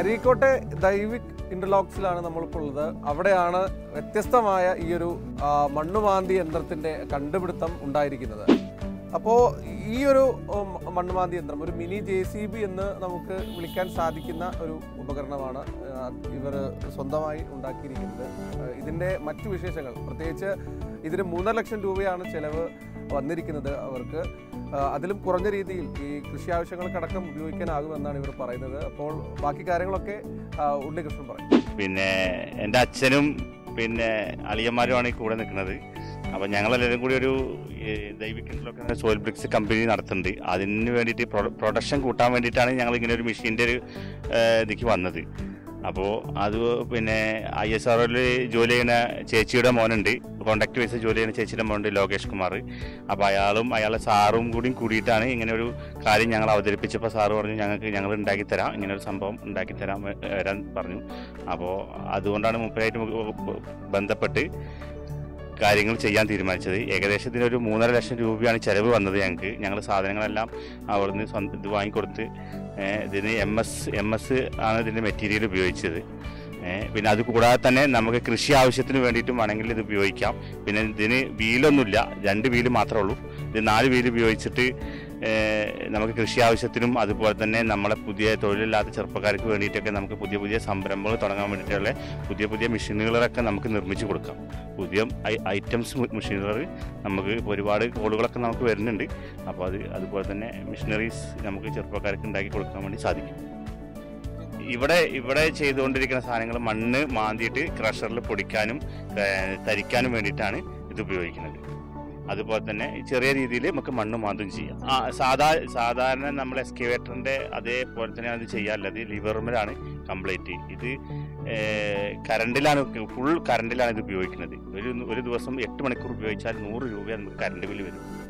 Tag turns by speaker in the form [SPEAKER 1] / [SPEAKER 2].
[SPEAKER 1] അരീക്കോട്ടെ ദൈവിക് ഇന്റർലോക്സിലാണ് നമ്മളിപ്പോൾ ഉള്ളത് അവിടെയാണ് വ്യത്യസ്തമായ ഈ ഒരു ആ, മണ്ണുമാന്തി യന്ത്രത്തിന്റെ കണ്ടുപിടുത്തം ഉണ്ടായിരിക്കുന്നത് അപ്പോൾ ഈ ഒരു ഉം, മണ്ണുമാന്തി യന്ത്രം ഒരു മിനി ജെ സി ബി എന്ന് നമുക്ക് വിളിക്കാൻ സാധിക്കുന്ന ഒരു ഉപകരണമാണ് ഇവർ സ്വന്തമായി ഉണ്ടാക്കിയിരിക്കുന്നത് ആ, ഇതിന്റെ മറ്റു വിശേഷങ്ങൾ പ്രത്യേകിച്ച് ഇതിന് മൂന്നര ലക്ഷം രൂപയാണ് ചെലവ് വന്നിരിക്കുന്നത് അവർക്ക് ആ, അതിലും കുറഞ്ഞ രീതിയിൽ ഈ കൃഷി ആവശ്യങ്ങൾക്കടക്കം ഉപയോഗിക്കാനാകുമെന്നാണ് ഇവർ പറയുന്നത് അപ്പോൾ ബാക്കി കാര്യങ്ങളൊക്കെ ആ, ഉണ്ണികൃഷ്ണൻ പറയും
[SPEAKER 2] പിന്നെ എൻ്റെ അച്ഛനും പിന്നെ അളിയന്മാരുമാണ് ഈ കൂടെ നിൽക്കുന്നത് അപ്പം ഞങ്ങളെല്ലാവരും കൂടി ഒരു ദൈവികത്തിലൊക്കെ സോയിൽ ബ്രിക്സ് കമ്പനി നടത്തുന്നുണ്ട് അതിന് വേണ്ടിയിട്ട് പ്രൊഡക്ഷൻ കൂട്ടാൻ വേണ്ടിയിട്ടാണ് ഞങ്ങൾ ഇങ്ങനെ ഒരു മെഷീൻ്റെ ഒരു ഏഹ്, ഇതിലേക്ക് വന്നത് അപ്പോൾ അത് പിന്നെ ഐ എസ് ആറിൽ ജോലി ചെയ്യുന്ന ചേച്ചിയുടെ മോനുണ്ട് കോണ്ടാക്ട് വൈസ് ജോലി ചെയ്യുന്ന ചേച്ചിയുടെ മോനുണ്ട് ലോകേഷ് കുമാർ അപ്പോൾ അയാളും അയാളെ സാറും കൂടിയും കൂടിയിട്ടാണ് ഇങ്ങനെ ഒരു കാര്യം ഞങ്ങൾ അവതരിപ്പിച്ചപ്പോൾ സാറ് പറഞ്ഞു ഞങ്ങൾക്ക് ഞങ്ങൾ ഉണ്ടാക്കി തരാം ഇങ്ങനെ ഒരു സംഭവം ഉണ്ടാക്കി തരാൻ വ- വരാൻ പറഞ്ഞു അപ്പോൾ അതുകൊണ്ടാണ് മുപ്പതായിട്ട് ബന്ധപ്പെട്ട് കാര്യങ്ങൾ ചെയ്യാൻ തീരുമാനിച്ചത് ഏകദേശം ഇതിനൊരു മൂന്നര ലക്ഷം രൂപയാണ് ചിലവ് വന്നത് ഞങ്ങൾക്ക് ഞങ്ങൾ സാധനങ്ങളെല്ലാം അവിടുന്ന് സ്വന്തം ഇത് വാങ്ങിക്കൊടുത്ത് ഏഹ്, ഇതിന് എം എസ് എം എസ് ആണ് ഇതിൻ്റെ മെറ്റീരിയൽ ഉപയോഗിച്ചത് ഏഹ്, പിന്നെ അത് കൂടാതെ തന്നെ നമുക്ക് കൃഷി ആവശ്യത്തിന് വേണ്ടിയിട്ടും വേണമെങ്കിൽ ഇത് ഉപയോഗിക്കാം പിന്നെ ഇതിന് വീലൊന്നുമില്ല രണ്ട് വീല് മാത്രമേ ഉള്ളൂ ഇത് നാല് വീല് ഉപയോഗിച്ചിട്ട് ഏഹ്, നമുക്ക് കൃഷി ആവശ്യത്തിനും അതുപോലെ തന്നെ നമ്മളെ പുതിയ തൊഴിലില്ലാത്ത ചെറുപ്പക്കാർക്ക് വേണ്ടിയിട്ടൊക്കെ നമുക്ക് പുതിയ പുതിയ സംരംഭങ്ങൾ തുടങ്ങാൻ വേണ്ടിയിട്ടുള്ള പുതിയ പുതിയ മെഷീനുകളൊക്കെ നമുക്ക് നിർമ്മിച്ച് കൊടുക്കാം പുതിയ ഐ- ഐറ്റംസ് മെഷീനുകൾ നമുക്ക് ഇപ്പോൾ ഒരുപാട് കോളുകളൊക്കെ നമുക്ക് വരുന്നുണ്ട് അപ്പോൾ അത് അതുപോലെ തന്നെ മെഷീനറീസ് നമുക്ക് ചെറുപ്പക്കാർക്ക് ഉണ്ടാക്കി കൊടുക്കാൻ വേണ്ടി സാധിക്കും ഇവിടെ ഇവിടെ ചെയ്തുകൊണ്ടിരിക്കുന്ന സാധനങ്ങൾ മണ്ണ് മാന്തിയിട്ട് ക്രഷറിൽ പൊടിക്കാനും ഏഹ്, തരിക്കാനും വേണ്ടിയിട്ടാണ് ഇത് ഉപയോഗിക്കുന്നത് അതുപോലെ തന്നെ ചെറിയ രീതിയിൽ നമുക്ക് മണ്ണ് മാന്തും ചെയ്യാം ആ സാധാ സാധാരണ നമ്മൾ എക്സ്കവേറ്ററിന്റെ അതേപോലെ തന്നെയാണ് ഇത് ചെയ്യാറുള്ളത് ലിവർമലാണ് കംപ്ലീറ്റ് ഇത് ഏഹ്, കറണ്ടിലാണ് ഫുൾ കറണ്ടിലാണ് ഇത് ഉപയോഗിക്കുന്നത് ഒരു ഒരു ദിവസം എട്ട് മണിക്കൂർ ഉപയോഗിച്ചാൽ നൂറ് രൂപ നമുക്ക് കറണ്ട് ബില്ല് വരും